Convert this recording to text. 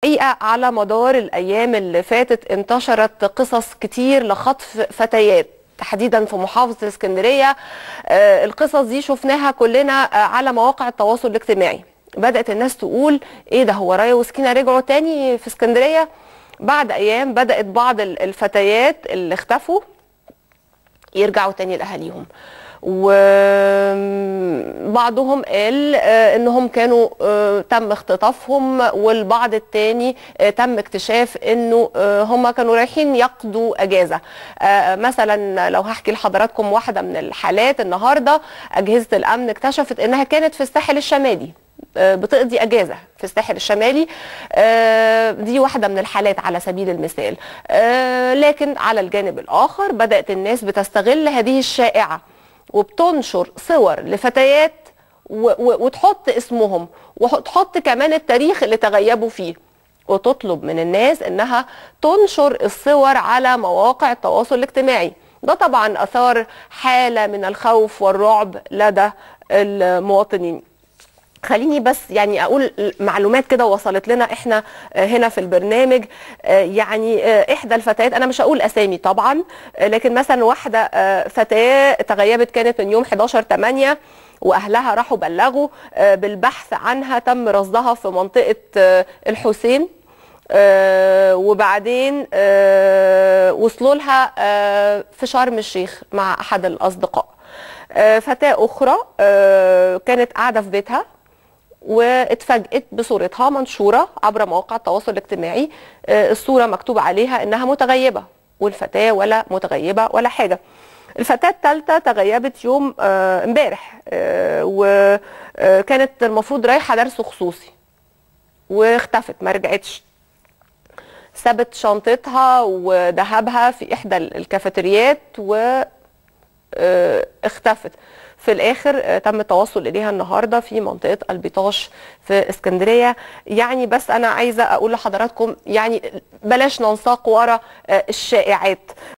حقيقة على مدار الأيام اللي فاتت انتشرت قصص كتير لخطف فتيات تحديدا في محافظة الإسكندرية آه، القصص دي شفناها كلنا آه، على مواقع التواصل الاجتماعي بدأت الناس تقول ايه ده هو رايا وسكينة رجعوا تاني في اسكندرية بعد أيام بدأت بعض ال- الفتيات اللي اختفوا يرجعوا تاني لأهاليهم وبعضهم قال آه، انهم كانوا آه، تم اختطافهم والبعض التاني آه، تم اكتشاف انه آه، هم كانوا رايحين يقضوا اجازه آه، مثلا لو هحكي لحضراتكم واحده من الحالات النهارده اجهزه الامن اكتشفت انها كانت في الساحل الشمالي آه، بتقضي اجازه في الساحل الشمالي آه، دي واحده من الحالات على سبيل المثال آه، لكن على الجانب الاخر بدات الناس بتستغل هذه الشائعه وبتنشر صور لفتيات و- و- وتحط اسمهم وتحط كمان التاريخ اللي تغيبوا فيه وتطلب من الناس انها تنشر الصور على مواقع التواصل الاجتماعي ده طبعا اثار حاله من الخوف والرعب لدى المواطنين خليني بس يعني اقول معلومات كده وصلت لنا احنا آه، هنا في البرنامج آه، يعني آه، احدى الفتيات انا مش هقول اسامي طبعا آه، لكن مثلا واحده آه، فتاه تغيبت كانت من يوم 11 8 واهلها راحوا بلغوا آه، بالبحث عنها تم رصدها في منطقه آه، الحسين آه، وبعدين آه، وصلوا لها آه، في شرم الشيخ مع احد الاصدقاء آه، فتاه اخرى آه، كانت قاعده في بيتها واتفاجئت بصورتها منشوره عبر مواقع التواصل الاجتماعي آه، الصوره مكتوب عليها انها متغيبه والفتاه ولا متغيبه ولا حاجه الفتاه الثالثه تغيبت يوم آه، امبارح آه، وكانت المفروض رايحه درس خصوصي واختفت ما رجعتش سابت شنطتها وذهبها في احدى الكافيتريات و آه، اختفت في الاخر آه، تم التوصل اليها النهارده في منطقه البيطاش في اسكندريه يعني بس انا عايزه اقول لحضراتكم يعني بلاش ننساق ورا آه، الشائعات